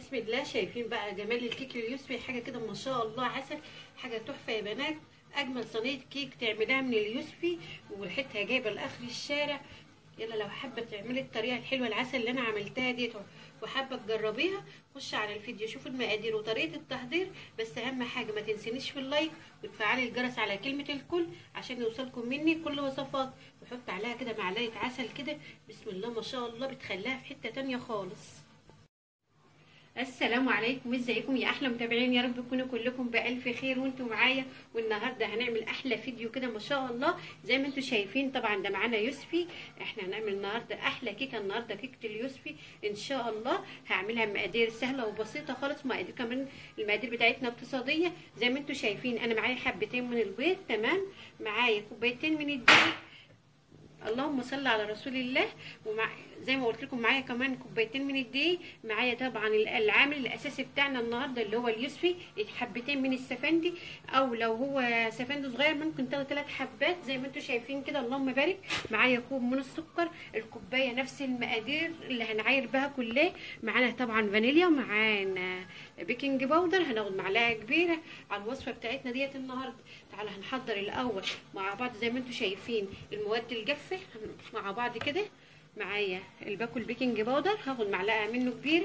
بسم الله شايفين بقى جمال الكيك اليوسفي حاجه كده ما شاء الله عسل حاجه تحفه يا بنات اجمل صينيه كيك تعمليها من اليوسفي وريحتها جايبه لاخر الشارع يلا لو حابه تعملي الطريقه الحلوه العسل اللي انا عملتها ديت وحابه تجربيها خش على الفيديو شوفوا المقادير وطريقه التحضير بس اهم حاجه ما تنسينيش في اللايك وتفعلي الجرس على كلمه الكل عشان يوصلكم مني كل وصفات وحط عليها كده معلقه عسل كده بسم الله ما شاء الله بتخليها في حته تانية خالص السلام عليكم ازيكم يا احلى متابعين يا رب تكونوا كلكم بالف خير وانتم معايا والنهارده هنعمل احلى فيديو كده ما شاء الله زي ما انتم شايفين طبعا ده معانا يوسفي احنا هنعمل النهارده احلى كيكه النهارده كيكه اليوسفي ان شاء الله هعملها مقادير سهله وبسيطه خالص مقادير كمان المقادير بتاعتنا اقتصاديه زي ما انتم شايفين انا معايا حبتين من البيض تمام معايا كوبايتين من الدقيق اللهم صل على رسول الله ومع زي ما قلت لكم معايا كمان كوبايتين من الدقيق معايا طبعا العامل الاساسي بتاعنا النهارده اللي هو اليوسفي حبتين من السفندي او لو هو سفندي صغير ممكن تاخد ثلاث حبات زي ما انتم شايفين كده اللهم بارك معايا كوب من السكر الكوبايه نفس المقادير اللي هنعاير بها كلها معانا طبعا فانيليا ومعانا بيكنج باودر هناخد معلقه كبيره على الوصفه بتاعتنا ديت النهارده تعالى هنحضر الاول مع بعض زي ما انتم شايفين المواد الجافه مع بعض كده معايا الباكل بيكنج باودر هاخد معلقه منه كبيره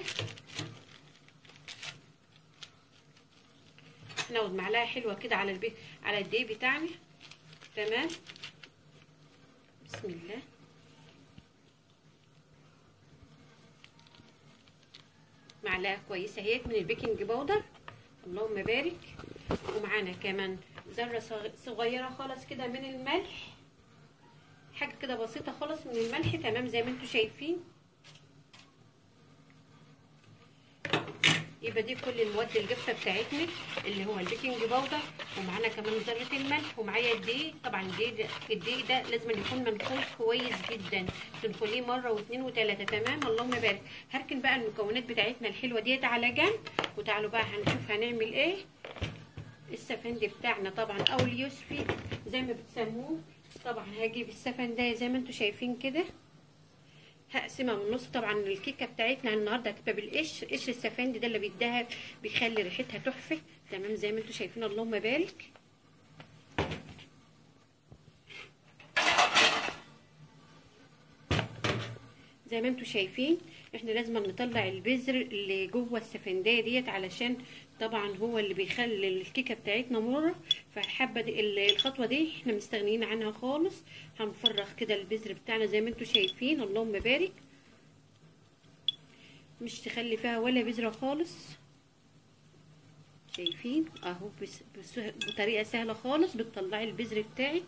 هناخد معلقه حلوه كده على البي... على الدقيق بتاعنا تمام بسم الله معلقه كويسه اهيت من البيكنج باودر اللهم بارك ومعانا كمان ذره صغيره خالص كده من الملح حاجه كده بسيطه خالص من الملح تمام زي ما انتم شايفين يبقى دي كل المواد الجافه بتاعتنا اللي هو البيكنج باودر ومعانا كمان ذره الملح ومعايا الدقيق طبعا الدقيق الدقيق ده لازم يكون منخول كويس جدا تنخليه مره واثنين وثلاثه تمام اللهم بارك هركن بقى المكونات بتاعتنا الحلوه ديت على جنب وتعالوا بقى هنشوف هنعمل ايه السفندي بتاعنا طبعا او اليوسفي زي ما بتسموه طبعا هجيب السفندية زي ما انتم شايفين كده هقسمها من النص طبعا الكيكه بتاعتنا النهارده هتبقى بالقش قش السفندي ده اللي بيديها بيخلي ريحتها تحفه تمام زي ما انتم شايفين اللهم بارك زي ما انتم شايفين احنا لازم نطلع البذر اللي جوه السفنديه ديت علشان طبعا هو اللي بيخلي الكيكه بتاعتنا مره فحابه دي الخطوه دي احنا مستغنيين عنها خالص هنفرغ كده البذر بتاعنا زي ما انتم شايفين اللهم بارك مش تخلي فيها ولا بذره خالص شايفين اهو بس بس بطريقه سهله خالص بتطلعي البذر بتاعك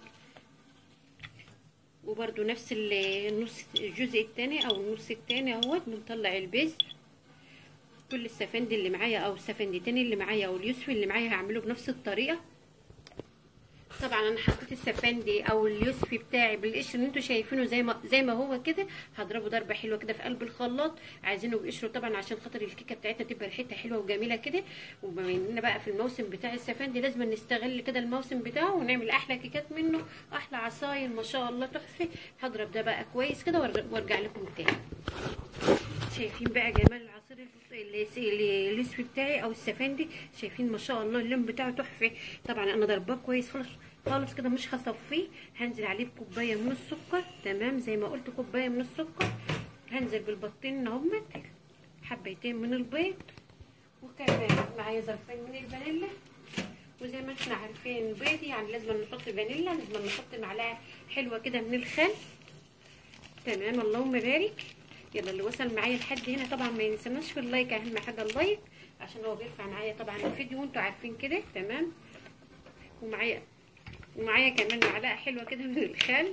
وبرده نفس النص الجزء الثاني او النص الثاني اهوت بنطلع البذر كل السفندي اللي معايا او السفندتين اللي معايا او اليوسفي اللي معايا هعمله بنفس الطريقه طبعا انا حطيت السفندي او اليوسفي بتاعي بالقشر اللي انتوا شايفينه زي ما زي ما هو كده هضربه ضربه حلوه كده في قلب الخلاط عايزينه بقشره طبعا عشان خاطر الكيكه بتاعتنا تبقى ريحتها حلوه وجميله كده وبما اننا بقى في الموسم بتاع السفندي لازم نستغل كده الموسم بتاعه ونعمل احلى كيكات منه احلى عصاير ما شاء الله تحفه هضرب ده بقى كويس كده وارجع لكم تاني شايفين بقى جمال العصير اليوسفي بتاعي او السفندي شايفين ما شاء الله اللون بتاعه تحفه طبعا انا ضرباه كويس خالص خالص كده مش هصفيه هنزل عليه بكوبايه من السكر تمام زي ما قلت كوبايه من السكر هنزل بالبطين اهمت حبيتين من البيض وكمان معايا ظرفين من الفانيلا وزي ما احنا عارفين البيض يعني لازم نحط فانيلا لازم نحط معلقه حلوه كده من الخل تمام اللهم بارك يلا اللي وصل معايا لحد هنا طبعا ما ينسناش في اللايك اهم حاجه اللايك عشان هو بيرفع معايا طبعا الفيديو وانتوا عارفين كده تمام ومعايا ومعايا كمان معلقه حلوه كده من الخل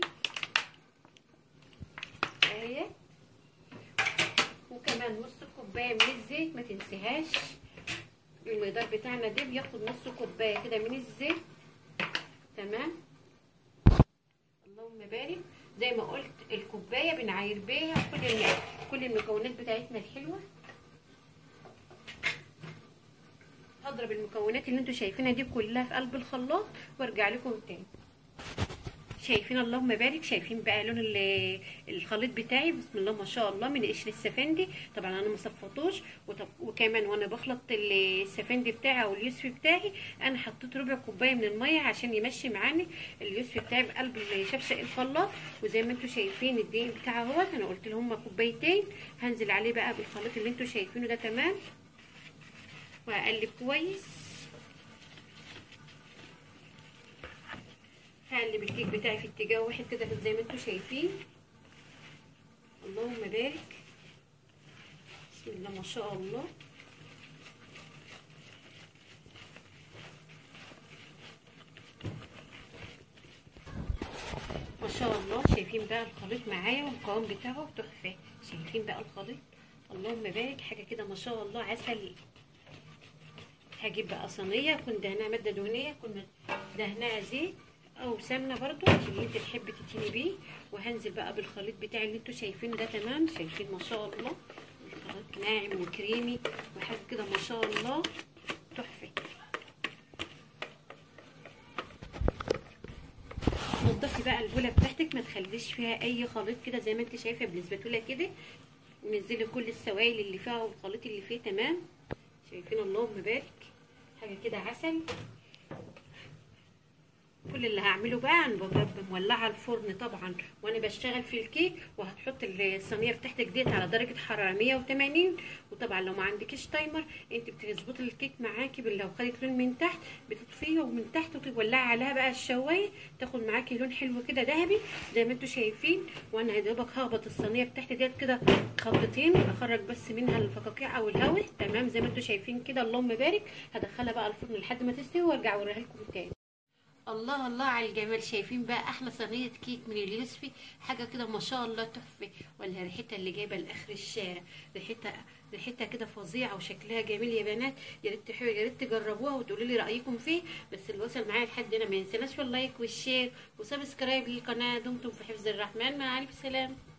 اهي وكمان نص كوبايه من الزيت ما تنسيهاش المقدار بتاعنا ده بياخد نص كوبايه كده من الزيت تمام اللهم بارك زي ما قلت الكوبايه بنعاير بيها كل كل المكونات بتاعتنا الحلوه هضرب المكونات اللي انتوا شايفينها دي كلها في قلب الخلاط وارجع لكم تاني شايفين اللهم بارك شايفين بقى لون ال- الخليط بتاعي بسم الله ما شاء الله من قشر السفندي طبعا انا ما صفطوش وطب وكمان وانا بخلط ال- السفندي بتاعي او اليوسفي بتاعي انا حطيت ربع كوبايه من الميه عشان يمشي معاني اليوسفي بتاعي بقلب شفشق الخلاط وزي ما انتم شايفين الدقيق بتاعه اهوت انا قلت لهم كوبايتين هنزل عليه بقى بالخليط اللي انتم شايفينه ده تمام وهقلب كويس هقلب الكيك بتاعي في اتجاه واحد كده زي ما انتم شايفين اللهم بارك بسم الله ما شاء الله ما شاء الله شايفين بقى الخليط معايا والقوام بتاعه تحفه شايفين بقى الخليط اللهم بارك حاجه كده ما شاء الله عسل هجيب بقى صينيه كنت دهناها ماده دهنيه كنا دهناها زيت او سمنه برضو اللي انت تحب تتيني بيه وهنزل بقى بالخليط بتاعي اللي انتوا شايفينه ده تمام شايفين ما شاء الله الخليط ناعم وكريمي وحاجه كده ما شاء الله تحفه نضفي بقى البوله بتاعتك ما تخليش فيها اي خليط كده زي ما انت شايفه بالسباتوله كده نزلي كل السوائل اللي فيها والخليط اللي فيه تمام شايفين اللهم بارك حاجه كده عسل كل اللي هعمله بقى انا ببقى مولعه الفرن طبعا وانا بشتغل في الكيك وهتحط الصينيه بتاعتك ديت على درجه حراره 180 وطبعا لو ما عندكيش تايمر انت بتظبطي الكيك معاكي لو خدت لون من تحت بتطفيها ومن تحت وتولعي عليها بقى الشوايه تاخد معاكي لون حلو كده ذهبي زي ما انتم شايفين وانا يا دوبك ههبط الصينيه بتاعتي ديت كده خبطتين اخرج بس منها الفقاقيع او الهواء تمام زي ما انتم شايفين كده اللهم بارك هدخلها بقى الفرن لحد ما تستوي وارجع اوريها لكم تاني الله الله على الجمال شايفين بقى احلى صينيه كيك من اليوسفي حاجه كده ما شاء الله تحفه ولا ريحتها اللي جايبه لاخر الشارع ريحتها ريحتها كده فظيعه وشكلها جميل يا بنات يا ريت تحبوا يا ريت تجربوها وتقولوا لي رايكم فيه بس اللي وصل معايا لحد هنا ما ينسناش في اللايك والشير وسبسكرايب للقناه دمتم في حفظ الرحمن مع الف سلامه